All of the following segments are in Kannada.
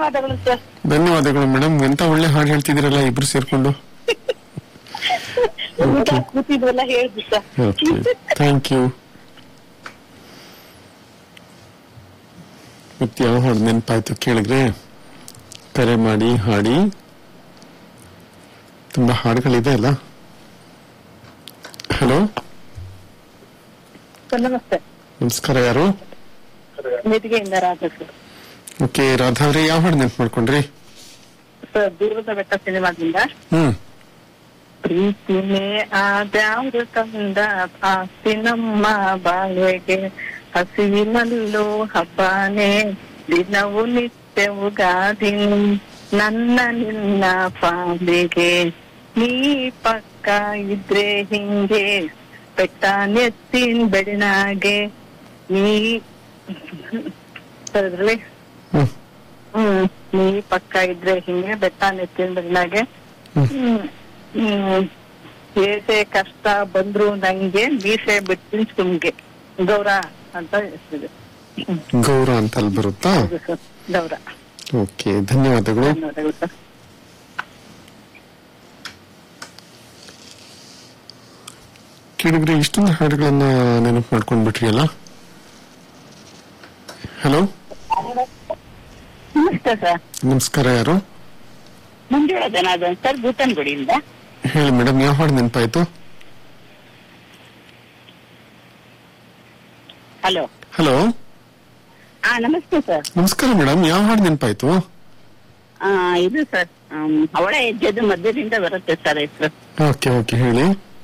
ಧನ್ಯವಾದಗಳು ಸರ್ ಧನ್ಯವಾದಗಳು ಮೇಡಮ್ ಎಂತ ಒಳ್ಳೆ ಹಾಡು ಹೇಳ್ತಿದ್ದೀರಲ್ಲ ಇಬ್ರು ಸೇರ್ಕೊಂಡು ಊಟ ಕೂತಿದ್ವಲ್ಲ ಹೇಳ್ದು ಸರ್ ಓಕೆ ಥ್ಯಾಂಕ್ ಯು ಮತ್ತೆ ಯಾವ ಹಾಡು ನೆನಪಾಯ್ತು ಕೇಳಿದ್ರೆ ಕರೆ ಮಾಡಿ ಹಾಡಿ ತುಂಬಾ ಹಾಡುಗಳಿದೆ ಅಲ್ಲ ಹಲೋ ಸರ್ ನಮಸ್ತೆ ನಮಸ್ಕಾರ ಯಾರು ಮೆದಿಗೆಯಿಂದ ರಾಜ ಸರ್ ಓಕೆ ರಾಧಾ ಅವ್ರೆ ಯಾವ ಹಾಡು ನೆನ್ಪು ಮಾಡ್ಕೊಂಡ್ರಿ ಸರ್ ದೂರದ ಬೆಟ್ಟ ಸಿನಿಮಾದಿಂದ ಹ್ಮ್ ಪ್ರೀತಿನೇ ಆದ್ಯಾವ್ದು ತಂದ ಆಸ್ತಿ ನಮ್ಮ ಬಾಳ್ವೆಗೆ ಹಸಿವಿನಲ್ಲೂ ಹಬ್ಬನೇ ದಿನವು ನಿತ್ಯವು ಗಾದಿ ನನ್ನ ನಿನ್ನ ಪಾಲಿಗೆ ನೀ ಪಕ್ಕ ಇದ್ರೆ ಹಿಂಗೆ ಬೆಟ್ಟ ನೆತ್ತಿನ ಬೆಳಿನಾಗೆ ನೀ ಸರ್ ಇದ್ರಲ್ಲಿ ಹ್ಮ್ ಹ್ಮ್ ನೀ ಪಕ್ಕ ಇದ್ರೆ ಹಿಂಗೆ ಬೆಟ್ಟ ನೆತ್ತಿನ ಬೆಳಿನಾಗೆ ಹ್ಮ್. ಹ್ಮ್ ಹ್ಮ್ ಏಸೆ ಕಷ್ಟ ಬಂದ್ರು ನಂಗೆ ಮೀಸೆ ಬಿಟ್ಟಿನ ಸುಮ್ಗೆ ಗೌರ ಅಂತ ಹೆಸರಿದೆ ಗೌರ ಅಂತ ಅಲ್ಲಿ ಬರುತ್ತಾ ಹೌದು ಸರ್ ಗೌರ ಓಕೆ ಧನ್ಯವಾದಗಳು ಧನ್ಯವಾದಗಳು ಸರ್ ಕೇಳಿದ್ರೆ ಇಷ್ಟೊಂದು ಹಾಡುಗಳನ್ನ ನೆನಪು ಮಾಡ್ಕೊಂಡ್ಬಿಟ್ರಿ ಅಲ್ಲ ಹಲೋ ನಮಸ್ತೆ ಸರ್ ನಮಸ್ಕಾರ ಯಾರು ಮಂಜುಳ ಜನಾರ್ದನ್ ಸರ್ ಬೂತನ್ಗುಡಿಯಿಂದ ಹೇಳಿ ಮೇಡಮ್ ಯಾವ ಹಾಡು ನೆನಪಾಯ್ತು ಹಲೋ ಹಲೋ ಹಾ ನಮಸ್ತೆ ಸರ್ ನಮಸ್ಕಾರ ಮೇಡಮ್ ಯಾವ ಹಾಡು ನೆನಪಾಯ್ತು ಆ ಇದು ಸರ್ ಅವಳ ಹೆಜ್ಜೆದು ಮಧ್ಯದಿಂದ ಬರುತ್ತೆ ಸರ್ ಹೆಸರು ಓಕೆ ಓಕೆ ಹೇಳಿ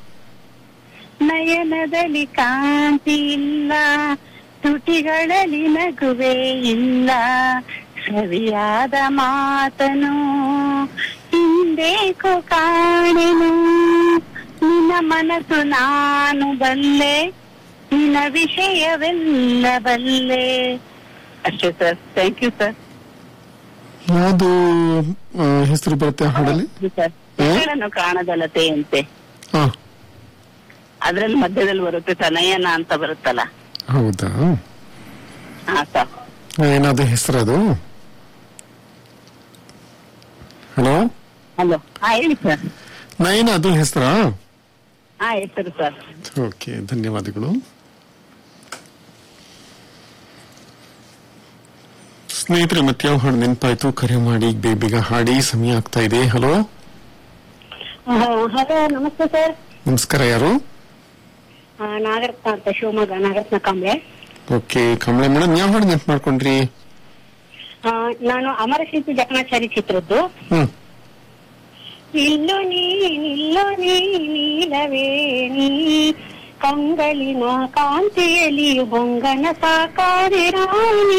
ನಯನದಲ್ಲಿ ಕಾಂತಿ ಇಲ್ಲ ತುಟಿಗಳಲ್ಲಿ ನಗುವೆ ಇಲ್ಲ ಸವಿಯಾದ ಮಾತನು ಹಿಂದೇಕೋ ಕಾಣೆನು ನಿನ್ನ ಮನಸ್ಸು ನಾನು ಬಲ್ಲೆ ನಿನ್ನ ವಿಷಯವೆಲ್ಲ ಬಲ್ಲೆ ಅಷ್ಟೇ ಸರ್ ಥ್ಯಾಂಕ್ ಯು ಸರ್ ಯಾವುದು ಹೆಸರು ಬರುತ್ತೆ ಆ ಹಾಡಲ್ಲಿ ಸರ್ ಹೆಸರನ್ನು ಕಾಣದಲತೆ ಅಂತೆ ಹಾ ಅದ್ರಲ್ಲಿ ಮಧ್ಯದಲ್ಲಿ ಬರುತ್ತೆ ಸರ್ ನಯನ ಅಂತ ಬರುತ್ತಲ್ಲ ಹೌದಾ ಹಾ ಸರ್ ಏನಾದ್ರು ಹೆಸರದು ಹಲೋ ಹಲೋ ಹಾ ಹೇಳಿ ಸರ್ ನಯನ ಅದು ಹೆಸರಾ ಹಾ ಹೆಸರು ಸರ್ ಓಕೆ ಧನ್ಯವಾದಗಳು ಸ್ನೇಹಿತರೆ ಮತ್ತೆ ಯಾವ ಹಾಡು ನೆನಪಾಯ್ತು ಕರೆ ಮಾಡಿ ಬೇಗ ಬೇಗ ಹಾಡಿ ಸಮಯ ಆಗ್ತಾ ಇದೆ ಹಲೋ ಹಲೋ ನಮಸ್ತೆ ಸರ್ ನಮಸ್ಕಾರ ಯಾರು ಆ, ನಾಗರತ್ನ ಅಂತ ಶಿವಮೊಗ್ಗ ನಾಗರತ್ನ ಕಾಂಬ್ಳೆ ಓಕೆ ಕಮಲ ಮೇಡಮ್ ಯಾವ ಹಾಡು ನೆನಪು ಮಾಡ್ಕೊಂಡ್ರಿ ಆ, ನಾನು ಅಮರಶಿಲ್ಪಿ ಜಕಣಾಚಾರಿ ಚಿತ್ರದ್ದು ಹ್ಮ್ ಇಲ್ಲು ನೀ ನಿಲ್ಲು ನೀ ನೀಲವೇಣಿ ಕಂಗಳಿನ ಕಾಂತಿಯಲ್ಲಿ ಹೊಂಗನ ಸಾಕಾರಿ ರಾಣಿ